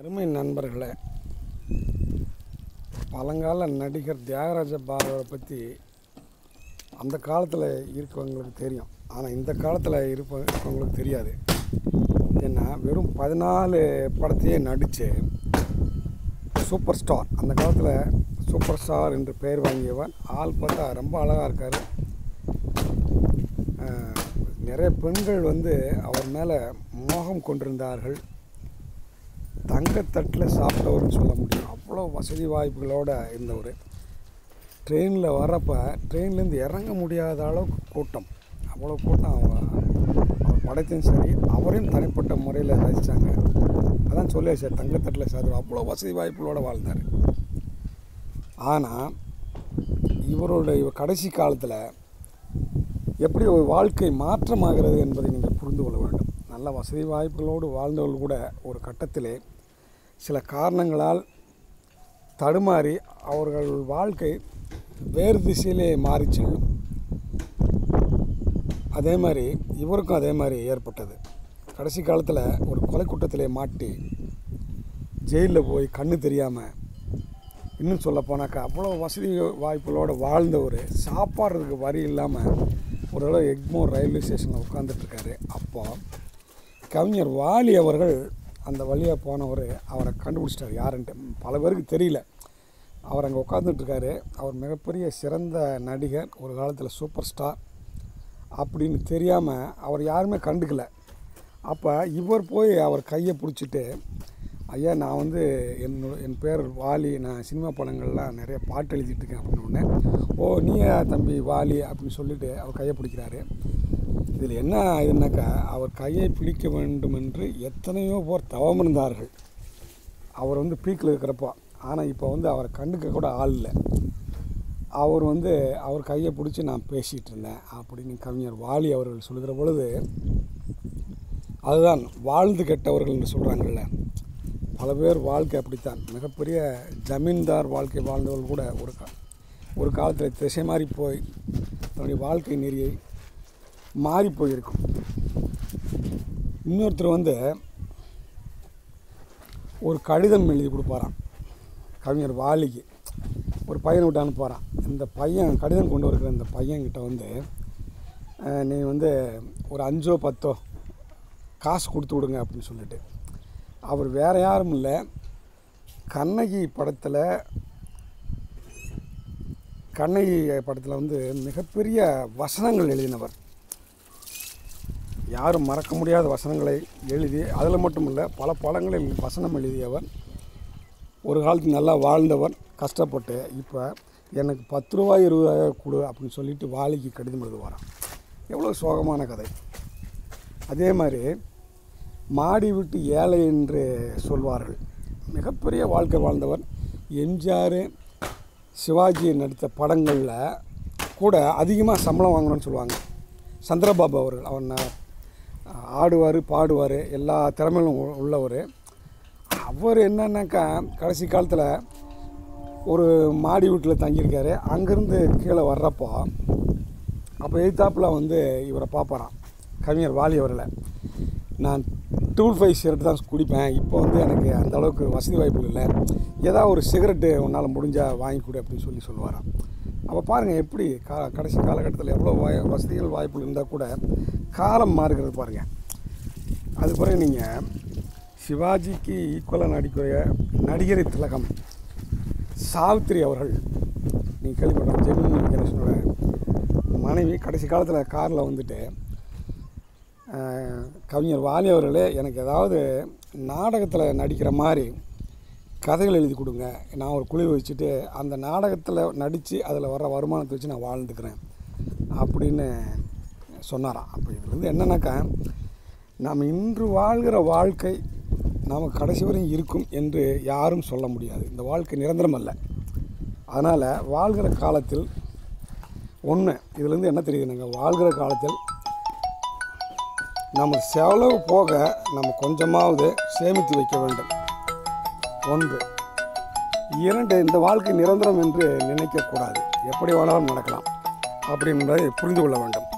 அருமை நண்பர்களே பழங்கால நடிகர் தியாகராஜ பாரதியை பற்றி அந்த காலத்தில் இருக்கவங்களுக்கு தெரியும் ஆனால் இந்த காலத்தில் இருப்ப இருக்கவங்களுக்கு தெரியாது ஏன்னா வெறும் பதினாலு படத்தையே நடித்து சூப்பர் ஸ்டார் அந்த காலத்தில் சூப்பர் ஸ்டார் என்று பெயர் வாங்கியவர் ஆள் பார்த்தா ரொம்ப அழகாக இருக்கார் அஹ், நிறைய பெண்கள் வந்து அவர் மேலே மோகம் கொண்டிருந்தார்கள் தங்கத்தட்டில் சாப்பிட்டவர்னு சொல்ல முடியும் அவ்வளோ வசதி வாய்ப்புகளோடு இருந்தவர் ட்ரெயினில் வர்றப்ப ட்ரெயின்லேருந்து இறங்க முடியாத அளவுக்கு கூட்டம் அவ்வளோ கூட்டம் அவர் அவர் படைத்தையும் சரி அவரையும் தனிப்பட்ட முறையில் ரசித்தாங்க அதான் சொல்லியாச்சு தங்கத்தட்டில் சாப்பிட்டு அவ்வளோ வசதி வாய்ப்புகளோடு வாழ்ந்தார் ஆனால் இவருடைய கடைசி காலத்தில் எப்படி ஒரு வாழ்க்கை மாற்றமாகிறது என்பதை நீங்கள் புரிந்து கொள்ள வேண்டும் நல்ல வசதி வாய்ப்புகளோடு வாழ்ந்தவர்கள் கூட ஒரு கட்டத்திலே சில காரணங்களால் தடுமாறி அவர்கள் வாழ்க்கை வேறு திசையிலே மாறி செல்லும் அதே மாதிரி இவருக்கும் அதே மாதிரி ஏற்பட்டது கடைசி காலத்தில் ஒரு கொலை குற்றத்திலே மாட்டி ஜெயிலில் போய் கண்ணு தெரியாமல் இன்னும் சொல்ல போனாக்கா அவ்வளோ வசதி வாய்ப்புகளோடு வாழ்ந்தவர் சாப்பாடுறதுக்கு வரி இல்லாமல் ஒரு தடவை எக்மோர் ரயில்வே ஸ்டேஷனில் உட்காந்துட்ருக்காரு அப்போ கவிஞர் வாலி அவர்கள் அந்த வழியாக போனவர் அவரை கண்டுபிடிச்சிட்டார் யாருன்ட்டு பல பேருக்கு தெரியல அவர் அங்கே உட்காந்துட்ருக்காரு அவர் மிகப்பெரிய சிறந்த நடிகர் ஒரு காலத்தில் சூப்பர் ஸ்டார் அப்படின்னு தெரியாமல் அவர் யாருமே கண்டுக்கல அப்போ இவர் போய் அவர் கையை பிடிச்சிட்டு ஐயா நான் வந்து என் என் பேர் வாலி நான் சினிமா படங்கள்லாம் நிறைய பாட்டு எழுதிட்டு இருக்கேன் அப்படின்னு உடனே ஓ நீயா தம்பி வாலி அப்படின்னு சொல்லிட்டு அவர் கையை பிடிக்கிறாரு இதில் என்ன இதுனாக்கா அவர் கையை பிடிக்க வேண்டும் என்று எத்தனையோ பேர் தவம் இருந்தார்கள் அவர் வந்து பீக்கில் இருக்கிறப்போ ஆனால் இப்போ வந்து அவரை கண்டுக்க கூட ஆள் இல்லை அவர் வந்து அவர் கையை பிடிச்சி நான் பேசிகிட்டு இருந்தேன் அப்படின்னு கவிஞர் வாலி அவர்கள் சொல்லுகிற பொழுது அதுதான் வாழ்ந்து கெட்டவர்கள் என்று சொல்கிறாங்கல்ல பல பேர் வாழ்க்கை அப்படித்தான் மிகப்பெரிய ஜமீன்தார் வாழ்க்கை வாழ்ந்தவர்கள் கூட ஒரு கா ஒரு காலத்தில் திசை மாறி போய் தன்னுடைய வாழ்க்கை நெறியை மாறி போயிருக்கும் இன்னொருத்தர் வந்து ஒரு கடிதம் எழுதி கொடுப்பாராம் கவிஞர் வாலிக்கு ஒரு பையனை விட்டு அனுப்புகிறான் இந்த பையன் கடிதம் கொண்டு வருகிற இந்த பையன்கிட்ட வந்து அஹ், நீ வந்து ஒரு அஞ்சோ பத்தோ காசு கொடுத்து விடுங்க அப்படின்னு சொல்லிட்டு அவர் வேறு யாரும் இல்லை கண்ணகி படத்தில் கண்ணகி படத்தில் வந்து மிகப்பெரிய வசனங்கள் எழுதினவர் யாரும் மறக்க முடியாத வசனங்களை எழுதி அதில் மட்டும் இல்லை பல படங்களில் வசனம் எழுதியவர் ஒரு காலத்து நல்லா வாழ்ந்தவர் கஷ்டப்பட்டு இப்போ எனக்கு பத்து ரூபாய் இருபதாயிரம் கொடு அப்படின்னு சொல்லிட்டு வாலிக்கு கடிதம் எழுதுவாராம் எவ்வளோ சோகமான கதை அதே மாதிரி மாடி விட்டு ஏழை என்று சொல்வார்கள் மிகப்பெரிய வாழ்க்கை வாழ்ந்தவர் எம்ஜிஆர் சிவாஜி நடித்த படங்களில் கூட அதிகமாக சம்பளம் வாங்கணும்னு சொல்லுவாங்க சந்திரபாபு அவர்கள் அவர் ந- ஆடுவார் பாடுவார் எல்லா திறமையிலும் உ- உள்ளவர் அவர் என்னன்னாக்கா கடைசி காலத்தில் ஒரு மாடி வீட்டில் தங்கியிருக்காரு அங்கேருந்து கீழே வர்றப்போ அப்போ எதிர்த்தாப்பில் வந்து இவரை பார்ப்பாராம் கவிஞர் வாலி அவர்களை நான் டூல் ஃபைவ் சிகரெட் தான் குடிப்பேன் இப்போ வந்து எனக்கு அந்த அளவுக்கு வசதி வாய்ப்பு இல்லை ஏதாவது ஒரு சிகரெட்டு உன்னால் முடிஞ்சால் வாங்கி கொடு அப்படின்னு சொல்லி சொல்லுவாராம் அப்போ பாருங்கள் எப்படி கா கடைசி காலகட்டத்தில் எவ்வளோ வாய் வசதிகள் வாய்ப்புகள் இருந்தால் கூட காலம் மாறுகிறது பாருங்கள் அது பிறகு நீங்கள் சிவாஜிக்கு ஈக்குவலாக நடிக்கிற நடிகரை திலகம் சாவித்திரி அவர்கள் நீங்கள் கேள்விப்பட்ட ஜெமினி கணேசனோட மனைவி கடைசி காலத்தில் காரில் வந்துட்டு அஹ், கவிஞர் வாலி அவர்களே எனக்கு ஏதாவது நாடகத்தில் நடிக்கிற மாதிரி கதைகள் எழுதி கொடுங்க நான் ஒரு குழு வச்சுட்டு அந்த நாடகத்தில் நடித்து அதில் வர்ற வருமானத்தை வச்சு நான் வாழ்ந்துக்கிறேன் அப்படின்னு சொன்னாராம் அப்போ இதுலேருந்து என்னன்னாக்கா நாம் இன்று வாழ்கிற வாழ்க்கை நாம் கடைசி வரையும் இருக்கும் என்று யாரும் சொல்ல முடியாது இந்த வாழ்க்கை நிரந்தரம் அல்ல அதனால் வாழ்கிற காலத்தில் ஒன்று இதுலேருந்து என்ன தெரியுது நாங்கள் வாழ்கிற காலத்தில் நம்ம செலவு போக நம்ம கொஞ்சமாவது சேமித்து வைக்க வேண்டும் ஒன்று இரண்டு இந்த வாழ்க்கை நிரந்தரம் என்று நினைக்கக்கூடாது எப்படி வேணாலும் நடக்கலாம் அப்படின்றதை புரிந்து கொள்ள வேண்டும்